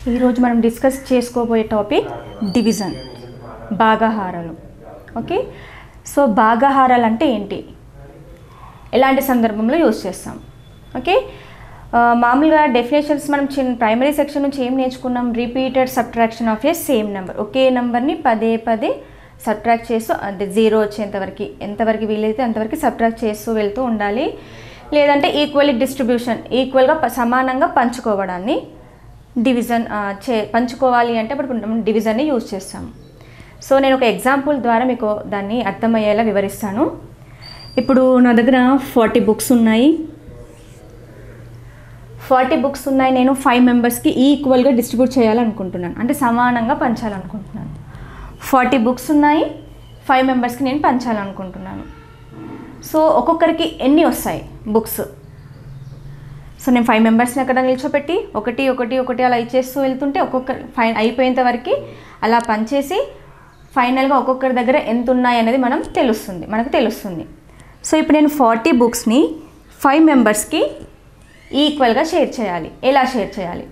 ఈరోజు మనం డిస్కస్ చేసుకోబోయే టాపిక్ డివిజన్ భాగాహారాలు ఓకే సో భాగాహారాలు అంటే ఏంటి ఎలాంటి సందర్భంలో యూజ్ చేస్తాం ఓకే ఆ, మామూలుగా డెఫినేషన్స్ మనం చిన్న ప్రైమరీ సెక్షన్ నుంచి ఏం నేర్చుకున్నాం repeated subtraction of a same number ఒకే నెంబర్ని పదే పదే సబ్ట్రాక్ట్ చేస్తూ అంటే జీరో వచ్చేంతవరకు ఎంతవరకు వీలైతే అంతవరకు సబ్ట్రాక్ట్ చేస్తూ వెళ్తూ ఉండాలి లేదంటే ఈక్వల్ డిస్ట్రిబ్యూషన్ ఈక్వల్గా ప- సమానంగా పంచుకోవడాన్ని డివిజన్ ఆ, చే పంచుకోవాలి అంటే ఇప్పుడు మనం డివిజన్ని యూజ్ చేస్తాం సో నేను ఒక ఎగ్జాంపుల్ ద్వారా మీకు దాన్ని అర్థమయ్యేలా వివరిస్తాను ఇప్పుడు నా దగ్గర ఫార్టీ బుక్స్ ఉన్నాయి ఫార్టీ బుక్స్ ఉన్నాయి నేను ఫైవ్ మెంబర్స్కి ఈక్వల్గా డిస్ట్రిబ్యూట్ చేయాలనుకుంటున్నాను అంటే సమానంగా పంచాలనుకుంటున్నాను ఫార్టీ బుక్స్ ఉన్నాయి ఫైవ్ మెంబర్స్కి నేను పంచాలనుకుంటున్నాను సో ఒక్కొక్కరికి ఎన్ని వస్తాయి బుక్స్ సో నేను ఫైవ్ మెంబర్స్ని అక్కడ నిల్చోపెట్టి ఒకటి ఒకటి ఒకటి అలా ఇచ్చేస్తూ వెళ్తుంటే ఒక్కొక్క ఫై అయిపోయేంత వరకు అలా పనిచేసి ఫైనల్గా ఒక్కొక్కరి దగ్గర ఎంత ఉన్నాయి అనేది మనం తెలుస్తుంది మనకు తెలుస్తుంది సో ఇప్పుడు నేను ఫార్టీ బుక్స్ని ఫైవ్ మెంబర్స్కి ఈక్వల్గా షేర్ చేయాలి ఎలా షేర్ చేయాలి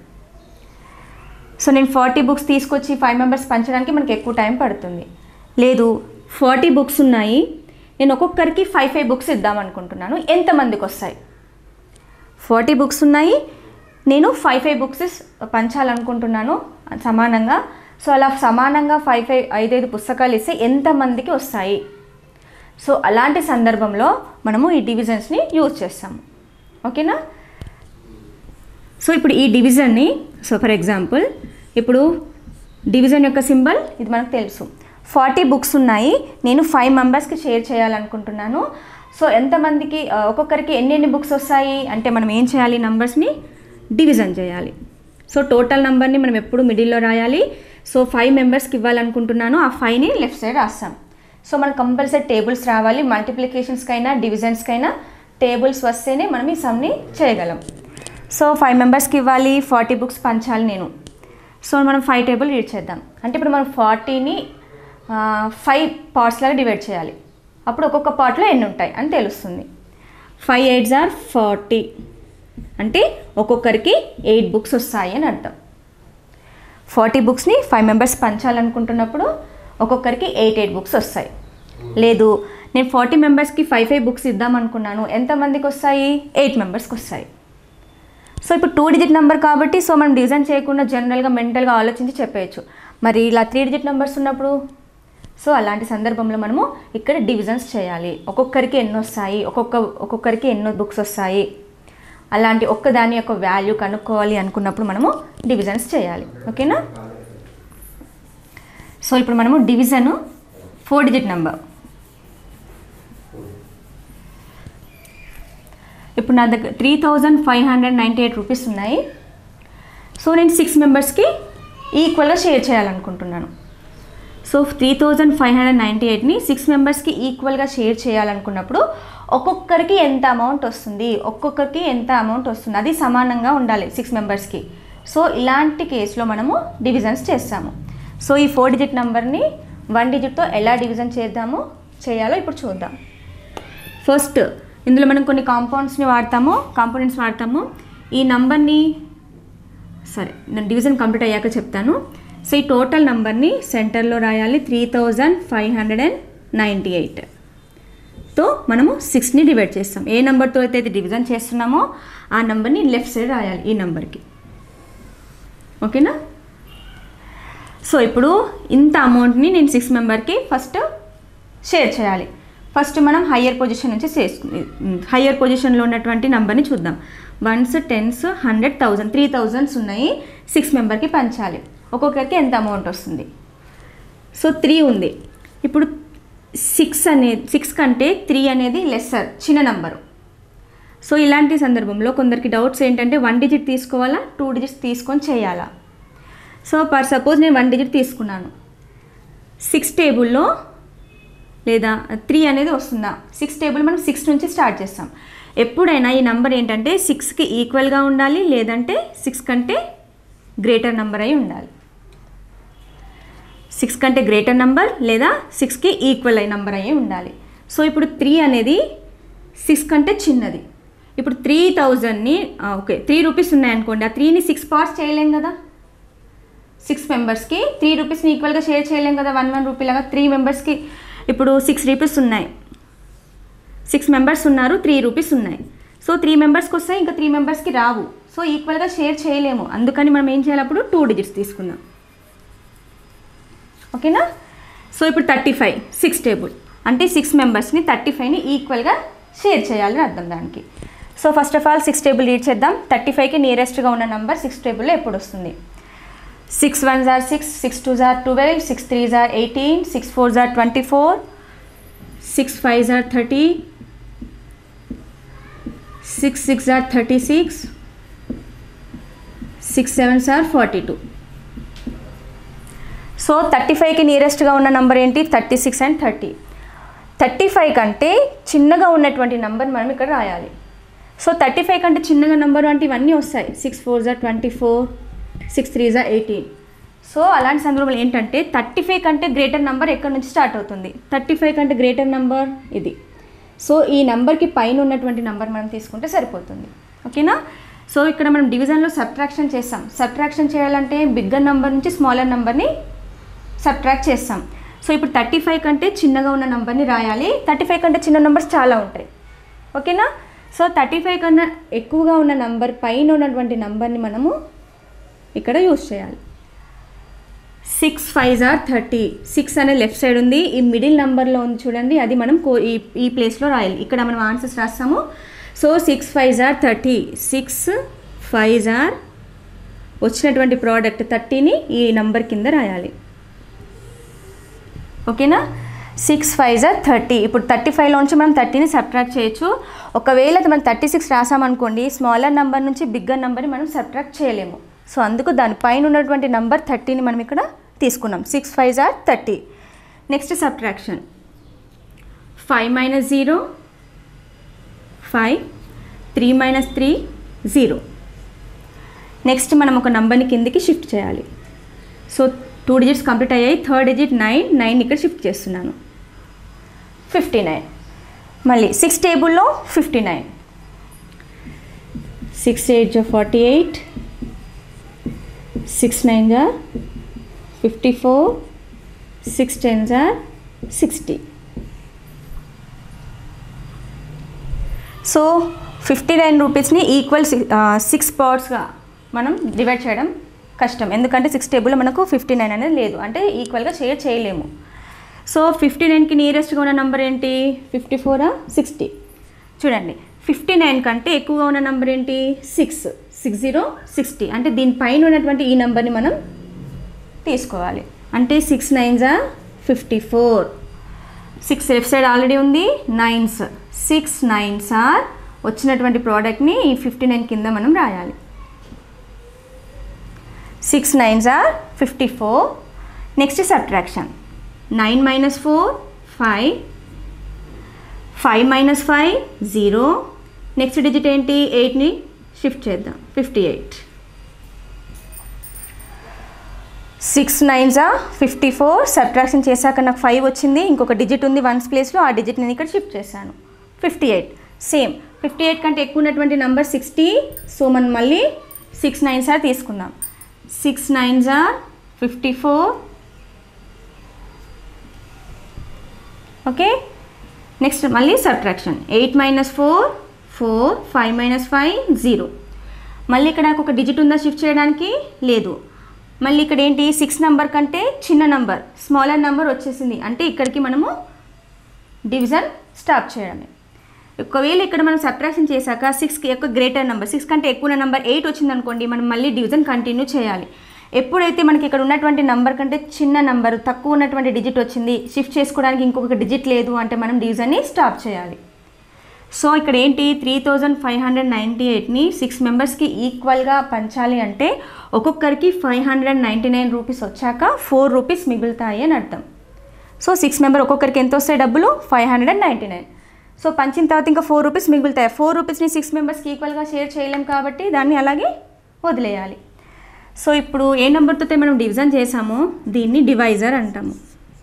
సో నేను ఫార్టీ బుక్స్ తీసుకొచ్చి ఫైవ్ మెంబర్స్ పంచడానికి మనకి ఎక్కువ టైం పడుతుంది లేదు ఫార్టీ బుక్స్ ఉన్నాయి నేను ఒక్కొక్కరికి ఫైవ్ ఫైవ్ బుక్స్ ఇద్దాం అనుకుంటున్నాను ఎంతమందికి వస్తాయి ఫార్టీ బుక్స్ ఉన్నాయి నేను ఫైవ్ ఫైవ్ బుక్స్ పంచాలనుకుంటున్నాను సమానంగా సో అలా సమానంగా ఫైవ్ ఫైవ్ ఐదైదు పుస్తకాలు ఇస్తే ఎంతమందికి వస్తాయి సో అలాంటి సందర్భంలో మనము ఈ డివిజన్స్ని యూజ్ చేస్తాము ఓకేనా సో ఇప్పుడు ఈ డివిజన్ని సో ఫర్ ఎగ్జాంపుల్ ఇప్పుడు డివిజన్ యొక్క సింబల్ ఇది మనకు తెలుసు ఫార్టీ బుక్స్ ఉన్నాయి నేను ఫైవ్ మెంబర్స్కి షేర్ చేయాలనుకుంటున్నాను సో ఎంతమందికి ఆ, ఒక్కొక్కరికి ఎన్ని ఎన్ని బుక్స్ వస్తాయి అంటే మనం ఏం చేయాలి నంబర్స్ని డివిజన్ చేయాలి సో టోటల్ నెంబర్ని మనం ఎప్పుడు మిడిల్లో రాయాలి సో ఫైవ్ మెంబర్స్కి ఇవ్వాలనుకుంటున్నాను ఆ ఫైవ్ని లెఫ్ట్ సైడ్ రాస్తాం సో మనకు కంపల్సరీ టేబుల్స్ రావాలి మల్టిప్లికేషన్స్కైనా డివిజన్స్కైనా టేబుల్స్ వస్తేనే మనం ఈ సమ్ని చేయగలం సో ఫైవ్ మెంబర్స్కి ఇవ్వాలి ఫార్టీ బుక్స్ పంచాలి నేను సో మనం ఫైవ్ టేబుల్ రీడ్ చేద్దాం అంటే ఇప్పుడు మనం ఫార్టీని ఫైవ్ పార్ట్స్ లాగా డివైడ్ చేయాలి అప్పుడు ఒక్కొక్క పార్ట్లో ఎన్ని ఉంటాయి అని తెలుస్తుంది ఫైవ్ ఎయిట్స్ ఆర్ ఫార్టీ అంటే ఒక్కొక్కరికి ఎయిట్ బుక్స్ వస్తాయి అని అర్థం ఫార్టీ బుక్స్ని ఫైవ్ మెంబర్స్ పంచాలనుకుంటున్నప్పుడు ఒక్కొక్కరికి ఎయిట్ ఎయిట్ బుక్స్ వస్తాయి లేదు నేను ఫార్టీ మెంబర్స్కి ఫైవ్ ఫైవ్ బుక్స్ ఇద్దాం అనుకున్నాను ఎంతమందికి వస్తాయి ఎయిట్ మెంబర్స్కి వస్తాయి సో ఇప్పుడు టూ డిజిట్ నెంబర్ కాబట్టి సో మనం డిజైన్ చేయకుండా జనరల్గా మెంటల్గా ఆలోచించి చెప్పేయచ్చు మరి ఇలా త్రీ డిజిట్ నెంబర్స్ ఉన్నప్పుడు సో అలాంటి సందర్భంలో మనము ఇక్కడ డివిజన్స్ చేయాలి ఒక్కొక్కరికి ఎన్ని వస్తాయి ఒక్కొక్క ఒక్కొక్కరికి ఎన్నో బుక్స్ వస్తాయి అలాంటి ఒక్క దాని యొక్క వాల్యూ కనుక్కోవాలి అనుకున్నప్పుడు మనము డివిజన్స్ చేయాలి ఓకేనా సో ఇప్పుడు మనము డివిజన్ ఫోర్ డిజిట్ నెంబర్ ఇప్పుడు నా దగ్గర three thousand five hundred ninety eight rupees ఉన్నాయి సో నేను సిక్స్ మెంబర్స్కి ఈక్వల్గా షేర్ చేయాలనుకుంటున్నాను so three thousand five hundred ninety ఎయిట్ని సిక్స్ మెంబర్స్కి ఈక్వల్గా షేర్ చేయాలనుకున్నప్పుడు ఒక్కొక్కరికి ఎంత అమౌంట్ వస్తుంది ఒక్కొక్కరికి ఎంత అమౌంట్ వస్తుంది అది సమానంగా ఉండాలి సిక్స్ మెంబర్స్కి సో ఇలాంటి కేసులో మనము డివిజన్స్ చేస్తాము సో ఈ ఫోర్ డిజిట్ నెంబర్ని వన్ డిజిట్తో ఎలా డివిజన్ చేద్దామో చేయాలో ఇప్పుడు చూద్దాం ఫస్ట్ ఇందులో మనం కొన్ని కాంపౌండ్స్ని వాడతాము కాంపోనెంట్స్ వాడతాము ఈ నంబర్ని సరే నేను డివిజన్ కంప్లీట్ అయ్యాక చెప్తాను సో ఈ టోటల్ నంబర్ని సెంటర్లో రాయాలి three thousand five hundred and ninety eight తో మనము సిక్స్ని డివైడ్ చేస్తాం ఏ నెంబర్తో అయితే ఇది డివిజన్ చేస్తున్నామో ఆ నెంబర్ని లెఫ్ట్ సైడ్ రాయాలి ఈ నెంబర్కి ఓకేనా సో ఇప్పుడు ఇంత అమౌంట్ని నేను సిక్స్ మెంబర్కి ఫస్ట్ షేర్ చేయాలి ఫస్ట్ మనం హయ్యర్ పొజిషన్ నుంచి చేసుకుని హయ్యర్ పొజిషన్లో ఉన్నటువంటి నెంబర్ని చూద్దాం ones tens hundred thousand three thousands ఉన్నాయి సిక్స్ మెంబర్కి పంచాలి ఒక్కొక్కరికి ఎంత అమౌంట్ వస్తుంది సో త్రీ ఉంది ఇప్పుడు సిక్స్ అనేది సిక్స్ కంటే త్రీ అనేది లెస్సర్ చిన్న నంబరు సో ఇలాంటి సందర్భంలో కొందరికి డౌట్స్ ఏంటంటే వన్ డిజిట్ తీసుకోవాలా టూ డిజిట్స్ తీసుకొని చేయాలా సో పర్ సపోజ్ నేను వన్ డిజిట్ తీసుకున్నాను సిక్స్ టేబుల్లో లేదా త్రీ అనేది వస్తుందా సిక్స్ టేబుల్ మనం సిక్స్ నుంచి స్టార్ట్ చేస్తాం ఎప్పుడైనా ఈ నెంబర్ ఏంటంటే సిక్స్కి ఈక్వల్గా ఉండాలి లేదంటే సిక్స్ కంటే గ్రేటర్ నెంబర్ అయి ఉండాలి సిక్స్ కంటే గ్రేటర్ నెంబర్ లేదా సిక్స్కి ఈక్వల్ అయ్యే నెంబర్ అయ్యి ఉండాలి సో ఇప్పుడు త్రీ అనేది సిక్స్ కంటే చిన్నది ఇప్పుడు త్రీ థౌజండ్ని ఓకే త్రీ రూపీస్ ఉన్నాయనుకోండి ఆ త్రీని సిక్స్ పార్ట్స్ చేయలేం కదా సిక్స్ మెంబర్స్కి త్రీ రూపీస్ని ఈక్వల్గా షేర్ చేయలేం కదా వన్ వన్ రూపీ లాగా త్రీ మెంబర్స్కి ఇప్పుడు సిక్స్ రూపీస్ ఉన్నాయి సిక్స్ మెంబర్స్ ఉన్నారు త్రీ రూపీస్ ఉన్నాయి సో త్రీ మెంబర్స్కి వస్తాయి ఇంకా త్రీ మెంబర్స్కి రావు సో ఈక్వల్గా షేర్ చేయలేము అందుకని మనం ఏం చేయాలి అప్పుడు టూ డిజిట్స్ తీసుకుందాం ఓకేనా సో ఇప్పుడు థర్టీ ఫైవ్ సిక్స్ టేబుల్ అంటే సిక్స్ మెంబర్స్ని థర్టీ ఫైవ్ని ఈక్వల్గా షేర్ చేయాలని అర్థం దానికి so first of all six table read చేద్దాం థర్టీ ఫైవ్కి నియరెస్ట్గా ఉన్న నెంబర్ సిక్స్ టేబుల్లో ఎప్పుడు వస్తుంది సిక్స్ వన్ జార్ సిక్స్ సిక్స్ టూ జార్ ట్వెల్వ్ సిక్స్ త్రీ జార్ ఎయిటీన్ సిక్స్ ఫోర్ జార్ ట్వంటీ ఫోర్ సిక్స్ ఫైవ్ జార్ thirty six six are thirty six six sevens are forty two so thirty ఫైవ్కి నియరెస్ట్గా ఉన్న నంబర్ ఏంటి thirty six and thirty thirty five కంటే చిన్నగా ఉన్నటువంటి నంబర్ మనం ఇక్కడ రాయాలి సో థర్టీ ఫైవ్ కంటే చిన్నగా నంబర్ అంటే ఇవన్నీ వస్తాయి సిక్స్ ఫోర్ జా ట్వంటీ ఫోర్ సిక్స్ త్రీ జా ఎయిటీన్ సో అలాంటి సందర్భంలో ఏంటంటే థర్టీ ఫైవ్ కంటే గ్రేటర్ నెంబర్ ఎక్కడి నుంచి స్టార్ట్ అవుతుంది థర్టీ ఫైవ్ కంటే గ్రేటర్ నెంబర్ ఇది సో ఈ నెంబర్కి పైన ఉన్నటువంటి నెంబర్ మనం తీసుకుంటే సరిపోతుంది ఓకేనా సో ఇక్కడ మనం డివిజన్లో సబ్ట్రాక్షన్ చేస్తాం సబ్ట్రాక్షన్ చేయాలంటే బిగ్గర్ నెంబర్ నుంచి స్మాలర్ నెంబర్ని సబ్ట్రాక్ట్ చేస్తాం సో ఇప్పుడు థర్టీ ఫైవ్ కంటే చిన్నగా ఉన్న నెంబర్ని రాయాలి థర్టీ ఫైవ్ కంటే చిన్న నెంబర్స్ చాలా ఉంటాయి ఓకేనా సో థర్టీ ఫైవ్ కన్నా ఎక్కువగా ఉన్న నంబర్ పైన ఉన్నటువంటి నంబర్ని మనము ఇక్కడ యూస్ చేయాలి six five are thirty six అనే లెఫ్ట్ సైడ్ ఉంది ఈ మిడిల్ నెంబర్లో ఉంది చూడండి అది మనం కో ఈ ఈ ప్లేస్లో రాయాలి ఇక్కడ మనం ఆన్సర్స్ రాస్తాము so six five are thirty six five are వచ్చినటువంటి ప్రోడక్ట్ థర్టీని ఈ నంబర్ కింద రాయాలి ఓకేనా సిక్స్ ఫైవ్ జార్ థర్టీ ఇప్పుడు థర్టీ ఫైవ్లోంచి మనం థర్టీని సబ్ట్రాక్ట్ చేయొచ్చు ఒకవేళ మనం థర్టీ సిక్స్ రాసామనుకోండి స్మాలర్ నెంబర్ నుంచి బిగ్గర్ నెంబర్ని మనం సబ్ట్రాక్ట్ చేయలేము సో అందుకు దానిపైన ఉన్నటువంటి నెంబర్ థర్టీని మనం ఇక్కడ తీసుకున్నాం సిక్స్ ఫైవ్ జార్ thirty next subtraction five minus zero five three minus three zero next మనం ఒక నెంబర్ని కిందికి షిఫ్ట్ చేయాలి సో టూ డిజిట్స్ కంప్లీట్ అయ్యాయి థర్డ్ డిజిట్ నైన్ నైన్ ఇక్కడ షిఫ్ట్ చేస్తున్నాను ఫిఫ్టీ నైన్ మళ్ళీ సిక్స్ టేబుల్లో ఫిఫ్టీ నైన్ సిక్స్ ఎయిట్ జా ఫార్టీ ఎయిట్ సిక్స్ నైన్ జా ఫిఫ్టీ ఫోర్ సిక్స్ టెన్ జా సిక్స్టీ సో ఫిఫ్టీ నైన్ రూపీస్ని ఈక్వల్ సిక్స్ పార్ట్స్గా మనం డివైడ్ చేయడం కష్టం ఎందుకంటే సిక్స్ టేబుల్లో మనకు ఫిఫ్టీ నైన్ అనేది లేదు అంటే ఈక్వల్గా షేర్ చేయలేము సో ఫిఫ్టీ నైన్కి నియరెస్ట్గా ఉన్న నెంబర్ ఏంటి ఫిఫ్టీ ఫోరా సిక్స్టీ చూడండి ఫిఫ్టీ నైన్ కంటే ఎక్కువగా ఉన్న నెంబర్ ఏంటి సిక్స్ సిక్స్ జీరో సిక్స్టీ అంటే దీనిపైన ఉన్నటువంటి ఈ నెంబర్ని మనం తీసుకోవాలి అంటే సిక్స్ నైన్జా fifty four six left side already ఉంది నైన్స్ సిక్స్ నైన్స్ ఆర్ వచ్చినటువంటి ప్రోడక్ట్ని ఈ ఫిఫ్టీ నైన్ కింద మనం రాయాలి six nines are fifty four next subtraction nine minus four five five minus five zero next digit ఏంటి ఎయిట్ని షిఫ్ట్ చేద్దాం ఫిఫ్టీ ఎయిట్ సిక్స్ నైన్సా ఫిఫ్టీ ఫోర్ సబ్ట్రాక్షన్ చేశాక నాకు ఫైవ్ వచ్చింది ఇంకొక డిజిట్ ఉంది వన్స్ ప్లేస్లో ఆ డిజిట్ నేను ఇక్కడ షిఫ్ట్ చేశాను fifty eight same fifty eight కంటే ఎక్కువ ఉన్నటువంటి నెంబర్ సిక్స్టీ సో మనం మళ్ళీ సిక్స్ నైన్స్ ఆర్ తీసుకుందాం six nines are fifty four okay next మళ్ళీ subtraction eight minus four four five minus five zero మళ్ళీ ఇక్కడ నాకు ఒక డిజిట్ ఉందా షిఫ్ట్ చేయడానికి లేదు మళ్ళీ ఇక్కడ ఏంటి సిక్స్ నెంబర్ కంటే చిన్న నెంబర్ స్మాలర్ నెంబర్ వచ్చేసింది అంటే ఇక్కడికి మనము డివిజన్ స్టాప్ చేయడమే ఒకవేళ ఇక్కడ మనం సబ్ట్రాక్షన్ చేశాక సిక్స్కి యొక్క గ్రేటర్ నెంబర్ సిక్స్ కంటే ఎక్కువ నెంబర్ ఎయిట్ వచ్చిందనుకోండి మనం మళ్ళీ డివిజన్ కంటిన్యూ చేయాలి ఎప్పుడైతే మనకి ఇక్కడ ఉన్నటువంటి నెంబర్ కంటే చిన్న నెంబర్ తక్కువ ఉన్నటువంటి డిజిట్ వచ్చింది షిఫ్ట్ చేసుకోవడానికి ఇంకొక డిజిట్ లేదు అంటే మనం డివిజన్ని స్టాప్ చేయాలి సో ఇక్కడ ఏంటి three thousand five hundred ninety ఎయిట్ని సిక్స్ మెంబర్స్కి ఈక్వల్గా పంచాలి అంటే ఒక్కొక్కరికి five hundred ninety nine rupees వచ్చాక ఫోర్ రూపీస్ మిగులుతాయి అని అర్థం సో సిక్స్ మెంబర్ ఒక్కొక్కరికి ఎంత వస్తాయి డబ్బులు five hundred ninety nine so పంచిన తర్వాత ఇంకా ఫోర్ రూపీస్ మిగులుతాయి ఫోర్ రూపీస్ని సిక్స్ మెంబర్స్కి ఈక్వల్గా షేర్ చేయలేం కాబట్టి దాన్ని అలాగే వదిలేయాలి సో ఇప్పుడు ఏ నెంబర్తో అయితే మనం డివిజన్ చేసామో దీన్ని డివైజర్ అంటాము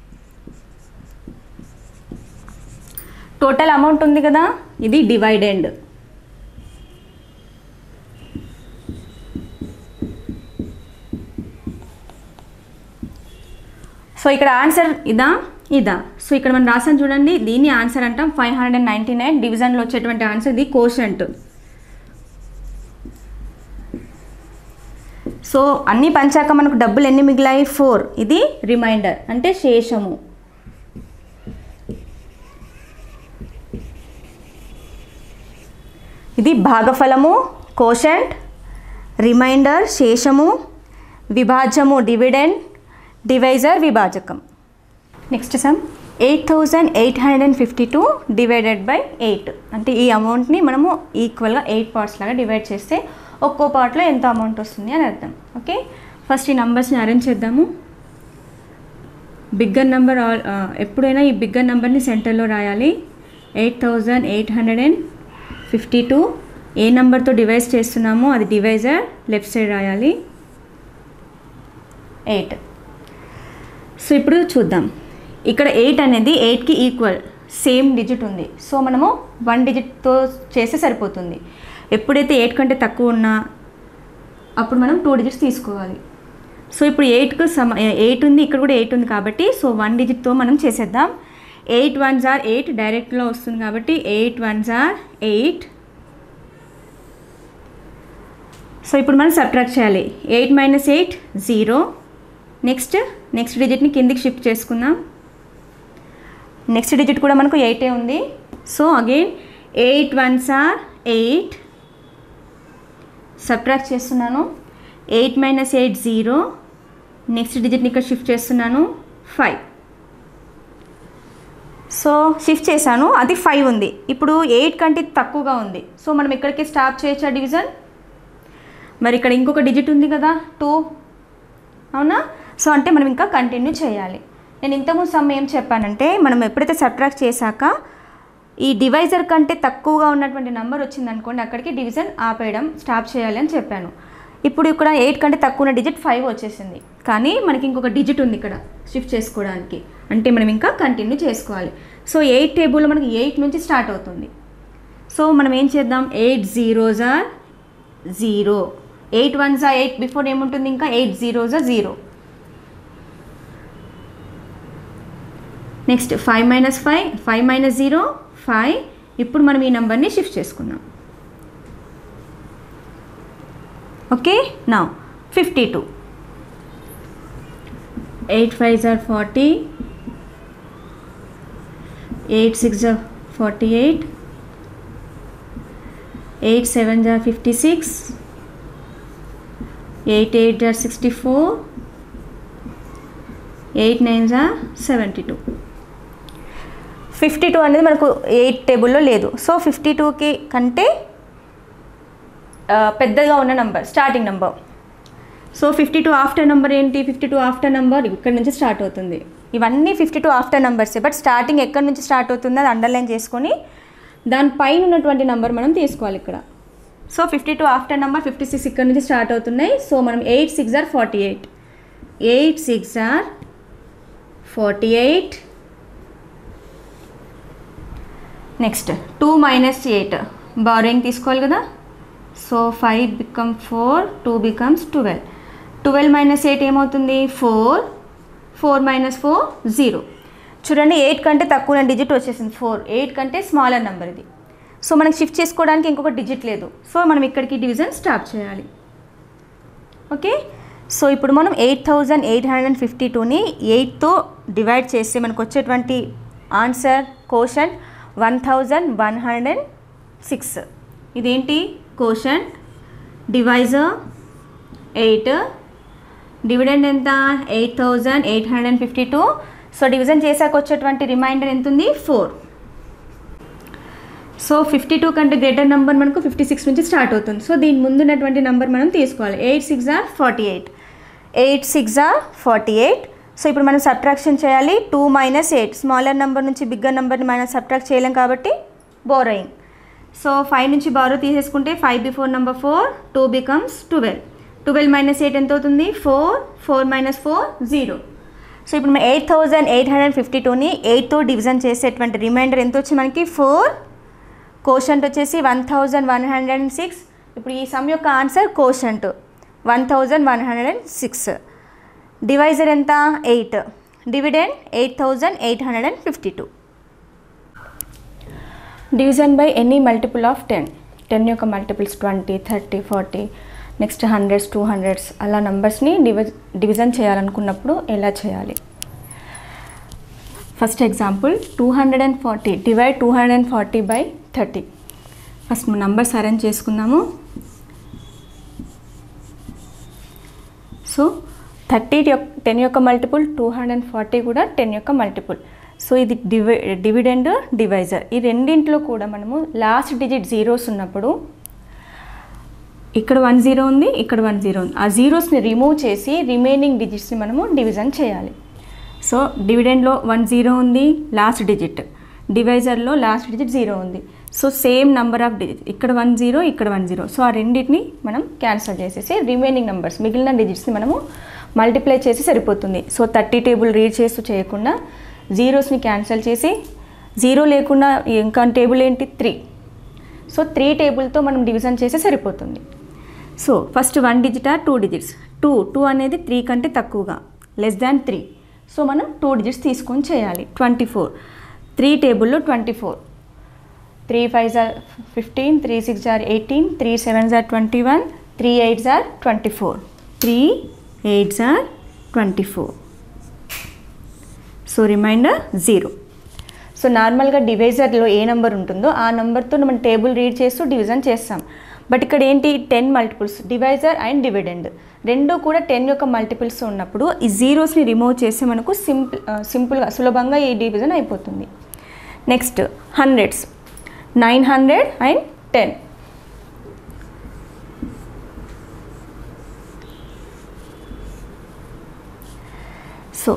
టోటల్ అమౌంట్ ఉంది కదా ఇది డివైడెండ్ సో ఇక్కడ ఆన్సర్ ఇదా ఇదా సో ఇక్కడ మనం రాసాం చూడండి దీన్ని ఆన్సర్ అంటాం five hundred and ninety nine డివిజన్లో వచ్చేటువంటి ఆన్సర్ ఇది కోషంట్ సో అన్నీ పంచాక మనకు డబ్బులు ఎన్ని మిగిలాయి ఫోర్ ఇది రిమైండర్ అంటే శేషము ఇది భాగఫలము కోషంట్ రిమైండర్ శేషము విభాజ్యము డివిడెండ్ డివైజర్ విభాజకం next sum eight thousand eight hundred and fifty two divided by eight అంటే ఈ అమౌంట్ని మనము ఈక్వల్గా ఎయిట్ పార్ట్స్ లాగా డివైడ్ చేస్తే ఒక్కో పార్ట్లో ఎంత అమౌంట్ వస్తుంది అని అర్థం ఓకే ఫస్ట్ ఈ నంబర్స్ని అరేంజ్ చేద్దాము బిగ్గర్ నెంబర్ ఎప్పుడైనా ఈ బిగ్గర్ నెంబర్ని సెంటర్లో రాయాలి eight thousand eight hundred and fifty two ఏ నెంబర్తో డివైజ్ చేస్తున్నామో అది డివైజర్ లెఫ్ట్ సైడ్ రాయాలి ఎయిట్ సో ఇప్పుడు చూద్దాం ఇక్కడ ఎయిట్ అనేది ఎయిట్కి ఈక్వల్ సేమ్ డిజిట్ ఉంది సో మనము వన్ డిజిట్తో చేస్తే సరిపోతుంది ఎప్పుడైతే ఎయిట్ కంటే తక్కువ ఉన్నా అప్పుడు మనం టూ డిజిట్స్ తీసుకోవాలి సో ఇప్పుడు ఎయిట్కు సమ ఎయిట్ ఉంది ఇక్కడ కూడా ఎయిట్ ఉంది కాబట్టి సో వన్ డిజిట్తో మనం చేసేద్దాం ఎయిట్ వన్స్ ఆర్ ఎయిట్ డైరెక్ట్లో వస్తుంది కాబట్టి eight ones are eight so ఇప్పుడు మనం సబ్ట్రాక్ట్ చేయాలి eight minus eight zero next next డిజిట్ని కిందికి షిఫ్ట్ చేసుకుందాం నెక్స్ట్ డిజిట్ కూడా మనకు ఎయిటే ఉంది so again eight ones are eight subtract చేస్తున్నాను eight minus eight zero next డిజిట్ని ఇక్కడ షిఫ్ట్ చేస్తున్నాను ఫైవ్ సో షిఫ్ట్ చేశాను అది ఫైవ్ ఉంది ఇప్పుడు ఎయిట్ కంటే తక్కువగా ఉంది సో మనం ఇక్కడికి స్టాప్ చేయొచ్చా డివిజన్ మరి ఇక్కడ ఇంకొక డిజిట్ ఉంది కదా టూ అవునా సో అంటే మనం ఇంకా కంటిన్యూ చేయాలి నేను ఇంతకుముందు సమ్ ఏం చెప్పానంటే మనం ఎప్పుడైతే సబ్ట్రాక్ట్ చేశాక ఈ డివైజర్ కంటే తక్కువగా ఉన్నటువంటి నెంబర్ వచ్చిందనుకోండి అక్కడికి డివిజన్ ఆపేయడం స్టాప్ చేయాలి అని చెప్పాను ఇప్పుడు ఇక్కడ ఎయిట్ కంటే తక్కువ ఉన్న డిజిట్ ఫైవ్ వచ్చేసింది కానీ మనకి ఇంకొక డిజిట్ ఉంది ఇక్కడ షిఫ్ట్ చేసుకోవడానికి అంటే మనం ఇంకా కంటిన్యూ చేసుకోవాలి సో ఎయిట్ టేబుల్లో మనకి ఎయిట్ నుంచి స్టార్ట్ అవుతుంది సో మనం ఏం చేద్దాం ఎయిట్ జీరోజా జీరో ఎయిట్ వన్జా ఎయిట్ బిఫోర్ ఏముంటుంది ఇంకా ఎయిట్ జీరోజా zero next five minus five five minus zero five ఇప్పుడు మనం ఈ నెంబర్ని షిఫ్ట్ చేసుకుందాం ఓకే నా ఫిఫ్టీ టూ ఎయిట్ ఫైవ్ జార్ ఫార్టీ ఎయిట్ సిక్స్ జార్ ఫార్టీ ఎయిట్ ఎయిట్ సెవెన్ జార్ ఫిఫ్టీ సిక్స్ ఎయిట్ ఎయిట్ జార్ సిక్స్టీ ఫోర్ ఎయిట్ నైన్ జార్ సెవెంటీ టూ ఫిఫ్టీ టూ అనేది మనకు ఎయిట్ టేబుల్లో లేదు సో ఫిఫ్టీ టూకి కంటే ఆ, పెద్దగా ఉన్న number starting number so fifty two after number ఏంటి ఫిఫ్టీ టూ ఆఫ్టర్ నెంబర్ ఇక్కడ నుంచి స్టార్ట్ అవుతుంది ఇవన్నీ ఫిఫ్టీ టూ ఆఫ్టర్ నెంబర్సే బట్ స్టార్టింగ్ ఎక్కడి నుంచి స్టార్ట్ అవుతుందో అది అండర్లైన్ చేసుకొని దాని పైన ఉన్నటువంటి నెంబర్ మనం తీసుకోవాలి ఇక్కడ so fifty two after number fifty six ఇక్కడ నుంచి స్టార్ట్ అవుతున్నాయి సో మనం eight six are forty eight eight six are forty eight next two minus eight borrowing తీసుకోవాలి కదా so five become four two becomes twelve twelve minus eight ఏమవుతుంది four four minus four zero చూడండి eight కంటే తక్కువ digit వచ్చేసింది four eight కంటే smaller number ఇది so మనకి షిఫ్ట్ చేసుకోవడానికి ఇంకొక డిజిట్ లేదు సో మనం ఇక్కడికి డివిజన్ స్టాప్ చేయాలి ఓకే సో ఇప్పుడు మనం eight thousand eight hundred and fifty టూని ఎయిట్తో డివైడ్ చేస్తే మనకు వచ్చేటువంటి answer quotient one thousand one hundred and six ఇదేంటి కోషన్ డివైజర్ ఎయిట్ డివిడెండ్ ఎంత eight thousand eight hundred and fifty two so division చేశాక వచ్చేటువంటి రిమైండర్ ఎంత ఉంది ఫోర్ సో ఫిఫ్టీ టూ కంటే గ్రేటర్ నెంబర్ మనకు ఫిఫ్టీ సిక్స్ నుంచి స్టార్ట్ అవుతుంది సో దీని ముందు ఉన్నటువంటి నెంబర్ మనం తీసుకోవాలి eight six are forty eight eight six are forty eight so ఇప్పుడు మనం సబ్ట్రాక్షన్ చేయాలి two minus eight smaller number నుంచి బిగ్గర్ నెంబర్ని మనం సబ్ట్రాక్ట్ చేయలేం కాబట్టి బోరోయింగ్ సో ఫైవ్ నుంచి బారో తీసేసుకుంటే five before number four two becomes twelve twelve minus eight ఎంత అవుతుంది four four minus four zero so ఇప్పుడు మనం eight thousand eight hundred fifty టూని ఎయిట్తో డివిజన్ చేసేటువంటి రిమైండర్ ఎంత వచ్చింది మనకి ఫోర్ కోషంట్ వచ్చేసి one thousand one hundred and six ఇప్పుడు ఈ సమ్ యొక్క answer quotient one thousand one hundred and six divisor ఎంత eight dividend eight thousand eight hundred and fifty two division by any multiple of ten ten యొక్క multiples twenty thirty forty next hundreds two hundreds అలా నంబర్స్ని డివి division చేయాలనుకున్నప్పుడు ఎలా చేయాలి first example two hundred and forty divide two hundred and forty by thirty first numbers arrange చేసుకుందాము so thirty యొక్క ten యొక్క multiple two hundred and forty కూడా టెన్ యొక్క మల్టిపుల్ సో ఇది డివై డివిడెండ్ డివైజర్ ఈ రెండింటిలో కూడా మనము లాస్ట్ డిజిట్ జీరోస్ ఉన్నప్పుడు ఇక్కడ వన్ జీరో ఉంది ఇక్కడ వన్ జీరో ఉంది ఆ జీరోస్ని రిమూవ్ చేసి రిమైనింగ్ డిజిట్స్ని మనము డివిజన్ చేయాలి సో డివిడెండ్లో వన్ జీరో ఉంది లాస్ట్ డిజిట్ డివైజర్లో లాస్ట్ డిజిట్ జీరో ఉంది so same number of digit ఇక్కడ వన్ జీరో ఇక్కడ వన్ జీరో సో ఆ రెండింటిని మనం క్యాన్సిల్ చేసేసి రిమైనింగ్ నెంబర్స్ మిగిలిన డిజిట్స్ని మనము మల్టిప్లై చేసి సరిపోతుంది సో థర్టీ టేబుల్ రీడ్ చేస్తూ చేయకుండా జీరోస్ని క్యాన్సిల్ చేసి జీరో లేకుండా ఇంకా టేబుల్ ఏంటి త్రీ సో త్రీ టేబుల్తో మనం డివిజన్ చేస్తే సరిపోతుంది సో ఫస్ట్ వన్ డిజిటా టూ డిజిట్స్ టూ టూ అనేది త్రీ కంటే తక్కువగా లెస్ దాన్ త్రీ సో మనం టూ డిజిట్స్ తీసుకొని చేయాలి ట్వంటీ ఫోర్ త్రీ టేబుల్లో twenty four three five are fifteen three six are eighteen three seven are twenty one three eight are twenty four three eight are twenty four so remainder zero so నార్మల్గా డివైజర్లో ఏ number ఉంటుందో ఆ నెంబర్తో మనం table read చేస్తూ division చేస్తాం but ఇక్కడ ఏంటి ten multiples divisor and dividend రెండు కూడా టెన్ యొక్క మల్టిపుల్స్ ఉన్నప్పుడు ఈ జీరోస్ని రిమూవ్ చేసి మనకు సింపుల్ సింపుల్గా సులభంగా ఈ డివిజన్ అయిపోతుంది next hundreds nine hundred and ten so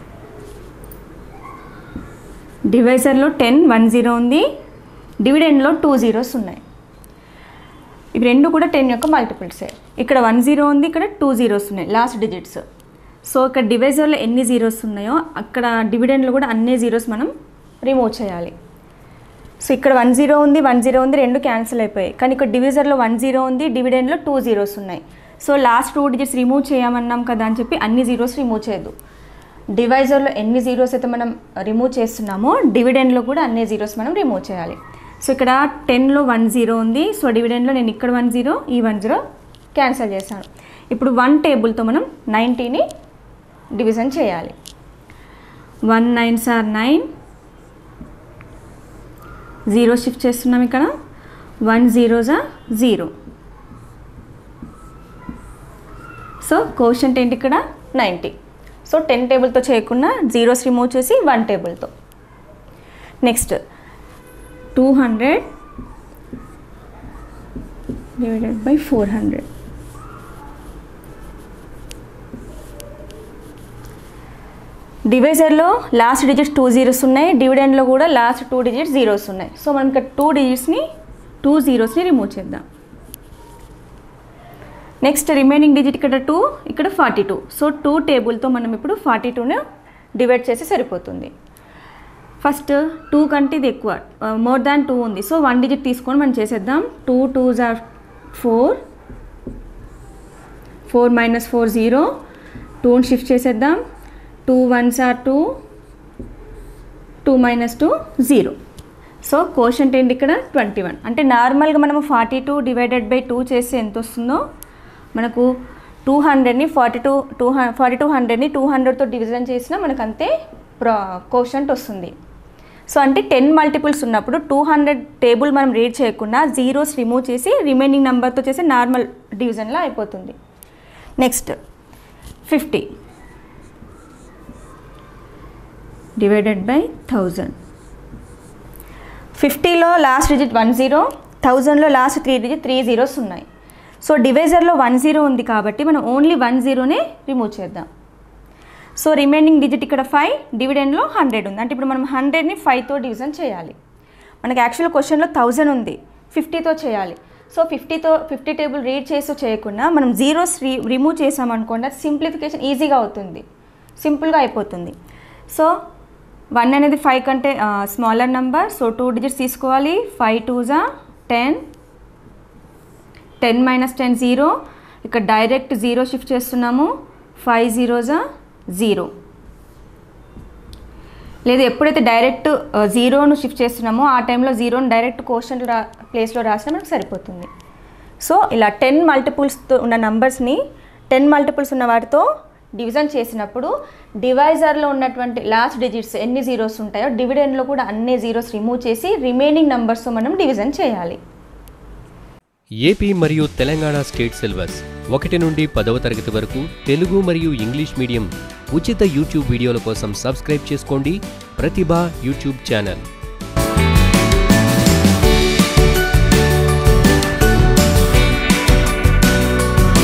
డివైజర్లో టెన్ వన్ జీరో ఉంది డివిడెండ్లో టూ జీరోస్ ఉన్నాయి ఇవి రెండు కూడా టెన్ యొక్క మల్టిపుల్సే ఇక్కడ వన్ జీరో ఉంది ఇక్కడ టూ జీరోస్ ఉన్నాయి లాస్ట్ డిజిట్స్ సో ఇక్కడ డివైజర్లో ఎన్ని జీరోస్ ఉన్నాయో అక్కడ డివిడెండ్లో కూడా అన్ని జీరోస్ మనం రిమూవ్ చేయాలి సో ఇక్కడ వన్ జీరో ఉంది వన్ జీరో ఉంది రెండు క్యాన్సిల్ అయిపోయాయి కానీ ఇక్కడ డివిజర్లో వన్ జీరో ఉంది డివిడెండ్లో టూ జీరోస్ ఉన్నాయి so last two digits remove చేయమన్నాం కదా అని చెప్పి అన్ని జీరోస్ రిమూవ్ చేయదు డివైజర్లో ఎన్ని జీరోస్ అయితే మనం రిమూవ్ చేస్తున్నామో డివిడెండ్లో కూడా అన్ని జీరోస్ మనం రిమూవ్ చేయాలి సో ఇక్కడ టెన్లో వన్ జీరో ఉంది సో డివిడెండ్లో నేను ఇక్కడ వన్ జీరో ఈ వన్ జీరో క్యాన్సిల్ చేశాను ఇప్పుడు వన్ టేబుల్తో మనం నైంటీని డివిజన్ చేయాలి one nine are nine zero shift చేస్తున్నాం ఇక్కడ one zero are zero so quotient ఏంటి ఇక్కడ నైంటీ సో టెన్ టేబుల్తో చేయకుండా జీరోస్ రిమూవ్ చేసి వన్ టేబుల్తో next two hundred divided by four hundred డివైజర్లో లాస్ట్ డిజిట్స్ టూ జీరోస్ ఉన్నాయి డివిడెండ్లో కూడా లాస్ట్ టూ డిజిట్స్ జీరోస్ ఉన్నాయి సో మనం ఇక్కడ టూ డిజిట్స్ని టూ జీరోస్ని రిమూవ్ చేద్దాం నెక్స్ట్ రిమైనింగ్ డిజిట్ ఇక్కడ టూ ఇక్కడ ఫార్టీ టూ సో టూ టేబుల్తో మనం ఇప్పుడు ఫార్టీ టూను డివైడ్ చేసి సరిపోతుంది ఫస్ట్ టూ కంటే ఇది ఎక్కువ మోర్ దాన్ టూ ఉంది సో వన్ డిజిట్ తీసుకొని మనం చేసేద్దాం two two are four four minus four zero టూని షిఫ్ట్ చేసేద్దాం two ones are two two minus two zero so quotient ఏంటి ఇక్కడ ట్వంటీ వన్ అంటే నార్మల్గా మనము forty two divided by two చేస్తే ఎంత వస్తుందో మనకు టూ హండ్రెడ్ని forty two two forty two హండ్రెడ్ని టూ హండ్రెడ్తో డివిజన్ చేసినా మనకు అంతే ప్రా కోషంట్ వస్తుంది సో అంటే టెన్ మల్టిపుల్స్ ఉన్నప్పుడు టూ హండ్రెడ్ టేబుల్ మనం రీడ్ చేయకుండా జీరోస్ రిమూవ్ చేసి రిమైనింగ్ నెంబర్తో చేసి నార్మల్ డివిజన్లో అయిపోతుంది next fifty divided by thousand ఫిఫ్టీలో లాస్ట్ డిజిట్ వన్ జీరో థౌజండ్లో last three digit three zeros ఉన్నాయి సో డివైజర్లో వన్ జీరో ఉంది కాబట్టి మనం ఓన్లీ వన్ జీరోనే రిమూవ్ చేద్దాం సో రిమైనింగ్ డిజిట్ ఇక్కడ ఫైవ్ డివిడెండ్లో హండ్రెడ్ ఉంది అంటే ఇప్పుడు మనం హండ్రెడ్ని ఫైవ్తో డివిజన్ చేయాలి మనకి యాక్చువల్ క్వశ్చన్లో థౌజండ్ ఉంది ఫిఫ్టీతో చేయాలి సో ఫిఫ్టీతో ఫిఫ్టీ టేబుల్ రీడ్ చేస్తూ చేయకుండా మనం జీరోస్ రీ రిమూవ్ చేసామనుకోండి అది సింప్లిఫికేషన్ ఈజీగా అవుతుంది సింపుల్గా అయిపోతుంది సో వన్ అనేది ఫైవ్ కంటే smaller number so two digits తీసుకోవాలి five two are ten ten minus ten zero ఇక్కడ డైరెక్ట్ జీరో షిఫ్ట్ చేస్తున్నాము ఫైవ్ జీరో జా జీరో లేదు ఎప్పుడైతే డైరెక్ట్ జీరోను షిఫ్ట్ చేస్తున్నామో ఆ టైంలో జీరోను డైరెక్ట్ క్వశ్చన్ రా ప్లేస్లో రాసినా మనకు సరిపోతుంది సో ఇలా టెన్ మల్టిపుల్స్తో ఉన్న నంబర్స్ని టెన్ మల్టిపుల్స్ ఉన్న వాటితో డివిజన్ చేసినప్పుడు డివైజర్లో ఉన్నటువంటి లాస్ట్ డిజిట్స్ ఎన్ని జీరోస్ ఉంటాయో డివిడెండ్లో కూడా అన్ని జీరోస్ రిమూవ్ చేసి రిమైనింగ్ నంబర్స్తో మనం డివిజన్ చేయాలి ఏపీ మరియు తెలంగాణ స్టేట్ సిలబస్ ఒకటి నుండి పదవ తరగతి వరకు తెలుగు మరియు ఇంగ్లీష్ మీడియం ఉచిత యూట్యూబ్ వీడియోల కోసం సబ్స్క్రైబ్ చేసుకోండి ప్రతిభ యూట్యూబ్ ఛానల్